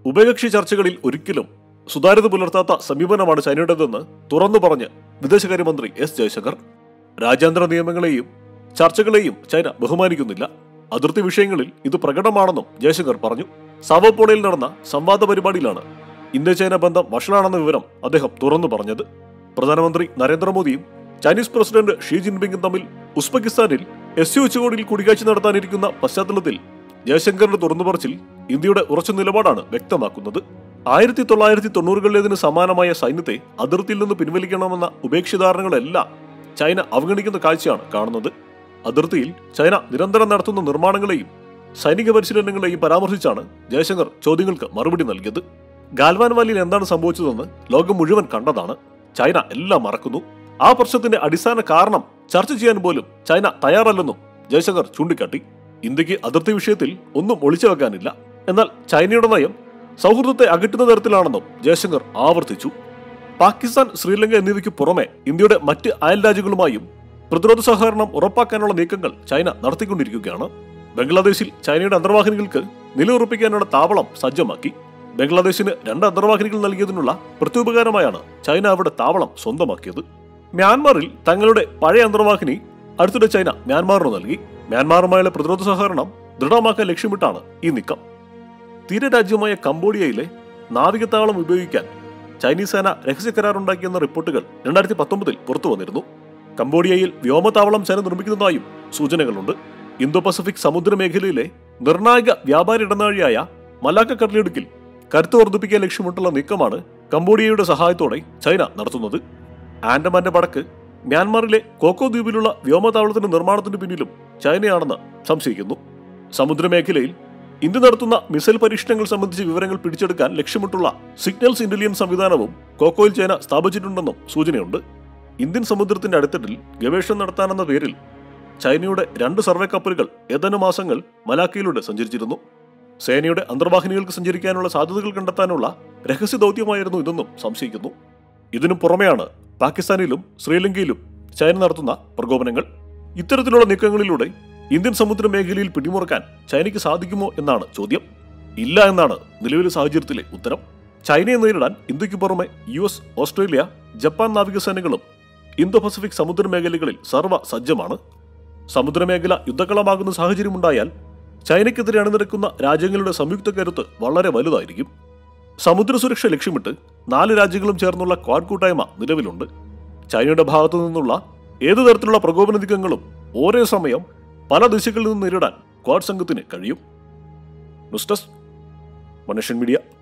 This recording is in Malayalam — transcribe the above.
ഉഭയകക്ഷി ചർച്ചകളിൽ ഒരിക്കലും സുതാര്യത പുലർത്താത്ത സമീപനമാണ് ചൈനയുടേതെന്ന് തുറന്നു പറഞ്ഞ് വിദേശകാര്യമന്ത്രി എസ് ജയശങ്കർ രാജ്യാന്തര നിയമങ്ങളെയും ചർച്ചകളെയും ചൈന ബഹുമാനിക്കുന്നില്ല അതിർത്തി വിഷയങ്ങളിൽ ഇത് പ്രകടമാണെന്നും ജയശങ്കർ പറഞ്ഞു സാവോപോളയിൽ നടന്ന സംവാദ പരിപാടിയിലാണ് ഇന്ത്യ ചൈന ബന്ധം വഷളാണെന്ന വിവരം അദ്ദേഹം തുറന്നു പറഞ്ഞത് പ്രധാനമന്ത്രി നരേന്ദ്രമോദിയും ചൈനീസ് പ്രസിഡന്റ് ഷീ ജിൻപിങ്ങും തമ്മിൽ ഉസ്ബെക്കിസ്ഥാനിൽ എസ് യു ഉച്ചകോടിയിൽ കൂടിക്കാഴ്ച നടത്താനിരിക്കുന്ന പശ്ചാത്തലത്തിൽ ജയശങ്കറിന്റെ തുറന്നുപറച്ചിൽ ഇന്ത്യയുടെ ഉറച്ച നിലപാടാണ് വ്യക്തമാക്കുന്നത് ആയിരത്തി തൊള്ളായിരത്തി തൊണ്ണൂറുകളിലേതിന് സമാനമായ സൈന്യത്തെ അതിർത്തിയിൽ നിന്ന് പിൻവലിക്കണമെന്ന ഉപേക്ഷിധാരണകളെല്ലാം ചൈന അവഗണിക്കുന്ന കാഴ്ചയാണ് കാണുന്നത് അതിർത്തിയിൽ ചൈന നിരന്തരം നടത്തുന്ന നിർമ്മാണങ്ങളെയും സൈനിക പരിശീലനങ്ങളെയും പരാമർശിച്ചാണ് ജയശങ്കർ ചോദ്യങ്ങൾക്ക് മറുപടി നൽകിയത് ഗാൽവാൻ വാലിയിൽ എന്താണ് സംഭവിച്ചതെന്ന് ലോകം മുഴുവൻ കണ്ടതാണ് ചൈന എല്ലാം മറക്കുന്നു ആ പ്രശ്നത്തിന്റെ അടിസ്ഥാന കാരണം ചർച്ച ചെയ്യാൻ പോലും ചൈന തയ്യാറല്ലെന്നും ജയശങ്കർ ചൂണ്ടിക്കാട്ടി ഇന്ത്യക്ക് അതിർത്തി വിഷയത്തിൽ ഒന്നും ഒളിച്ചു വെക്കാനില്ല എന്നാൽ ചൈനയുടെ നയം സൗഹൃദത്തെ അകറ്റുന്ന തരത്തിലാണെന്നും ജയശങ്കർ ആവർത്തിച്ചു പാകിസ്ഥാൻ ശ്രീലങ്ക എന്നിവയ്ക്ക് പുറമെ ഇന്ത്യയുടെ മറ്റ് അയൽ രാജ്യങ്ങളുമായും പ്രതിരോധ സഹകരണം ഉറപ്പാക്കാനുള്ള നീക്കങ്ങൾ ചൈന നടത്തിക്കൊണ്ടിരിക്കുകയാണ് ബംഗ്ലാദേശിൽ ചൈനയുടെ അന്തർവാഹിനികൾക്ക് നിലയുറപ്പിക്കാനുള്ള താവളം സജ്ജമാക്കി ബംഗ്ലാദേശിന് രണ്ട് അന്തർവാഹിനികൾ നൽകിയതിനുള്ള പ്രത്യുപകാരമായാണ് ചൈന അവിടെ താവളം സ്വന്തമാക്കിയത് മ്യാൻമാറിൽ തങ്ങളുടെ പഴയ അന്തർവാഹിനി അടുത്തിടെ ചൈന മ്യാൻമാറിന് നൽകി മ്യാൻമാറുമായുള്ള പ്രതിരോധ സഹകരണം ദൃഢമാക്കാൻ ലക്ഷ്യമിട്ടാണ് ഈ നീക്കം തീരരാജ്യമായ കംബോഡിയയിലെ നാവികത്താവളം ഉപയോഗിക്കാൻ ചൈനീസ് സേന രഹസ്യ കരാറുണ്ടാക്കിയെന്ന റിപ്പോർട്ടുകൾ രണ്ടായിരത്തി പത്തൊമ്പതിൽ പുറത്തു വന്നിരുന്നു കംബോഡിയയിൽ വ്യോമതാവളം ചൈന നിർമ്മിക്കുന്നതായും സൂചനകളുണ്ട് ഇന്തോ പസഫിക് സമുദ്ര മേഖലയിലെ നിർണായക വ്യാപാര ഇടനാഴിയായ മലാക്ക കടലിടുക്കിൽ കരുത്ത് വർദ്ധിപ്പിക്കാൻ ലക്ഷ്യമിട്ടുള്ള നീക്കമാണ് കംബോഡിയയുടെ സഹായത്തോടെ ചൈന നടത്തുന്നത് ആൻഡമാന്റെ വടക്ക് മ്യാൻമാറിലെ കോക്കോ ദ്വീപിലുള്ള വ്യോമതാവളത്തിന്റെ നിർമ്മാണത്തിന് പിന്നിലും ചൈനയാണെന്ന് സംശയിക്കുന്നു സമുദ്രമേഖലയിൽ ഇന്ത്യ നടത്തുന്ന മിസൈൽ പരീക്ഷണങ്ങൾ സംബന്ധിച്ച വിവരങ്ങൾ പിടിച്ചെടുക്കാൻ ലക്ഷ്യമിട്ടുള്ള സിഗ്നൽസ് ഇന്റലിജൻസ് സംവിധാനവും കോക്കോയിൽ ചൈന സ്ഥാപിച്ചിട്ടുണ്ടെന്നും സൂചനയുണ്ട് ഇന്ത്യൻ സമുദ്രത്തിന്റെ അടിത്തട്ടിൽ ഗവേഷണം നടത്താനെന്ന പേരിൽ ചൈനയുടെ രണ്ട് സർവേ കപ്പലുകൾ ഏതാനും മാസങ്ങൾ മലാക്കയിലൂടെ സഞ്ചരിച്ചിരുന്നു സേനയുടെ അന്തർവാഹിനികൾക്ക് സഞ്ചരിക്കാനുള്ള സാധ്യതകൾ കണ്ടെത്താനുള്ള രഹസ്യ ദൗത്യമായിരുന്നു ഇതെന്നും സംശയിക്കുന്നു ഇതിനു പുറമെയാണ് പാകിസ്ഥാനിലും ശ്രീലങ്കയിലും ചൈന നടത്തുന്ന പ്രകോപനങ്ങൾ ഇത്തരത്തിലുള്ള നീക്കങ്ങളിലൂടെ ഇന്ത്യൻ സമുദ്ര മേഖലയിൽ പിടിമുറക്കാൻ ചൈനയ്ക്ക് സാധിക്കുമോ എന്നാണ് ചോദ്യം ഇല്ല എന്നാണ് നിലവിലെ സാഹചര്യത്തിലെ ഉത്തരം ചൈനയെ നേരിടാൻ ഇന്ത്യക്ക് പുറമെ യു എസ് ഓസ്ട്രേലിയ ജപ്പാൻ നാവികസേനകളും ഇന്തോ പസഫിക് സമുദ്ര മേഖലകളിൽ സർവ്വ സജ്ജമാണ് സമുദ്രമേഖല യുദ്ധക്കളമാകുന്ന സാഹചര്യമുണ്ടായാൽ ചൈനയ്ക്കെതിരെ അണിനിരക്കുന്ന രാജ്യങ്ങളുടെ സംയുക്ത കരുത്ത് വളരെ വലുതായിരിക്കും സമുദ്ര സുരക്ഷ ലക്ഷ്യമിട്ട് നാല് രാജ്യങ്ങളും ചേർന്നുള്ള ക്വാഡ് കൂട്ടായ്മ നിലവിലുണ്ട് ചൈനയുടെ ഭാഗത്തു നിന്നുള്ള ഏതു തരത്തിലുള്ള പ്രകോപന നീക്കങ്ങളും ഒരേ സമയം പല ദിശകളിൽ നിന്ന് നേരിടാൻ ക്വാഡ് സംഘത്തിന് കഴിയും ന്യൂസ് ഡെസ്ക് മനുഷ്യൻ മീഡിയ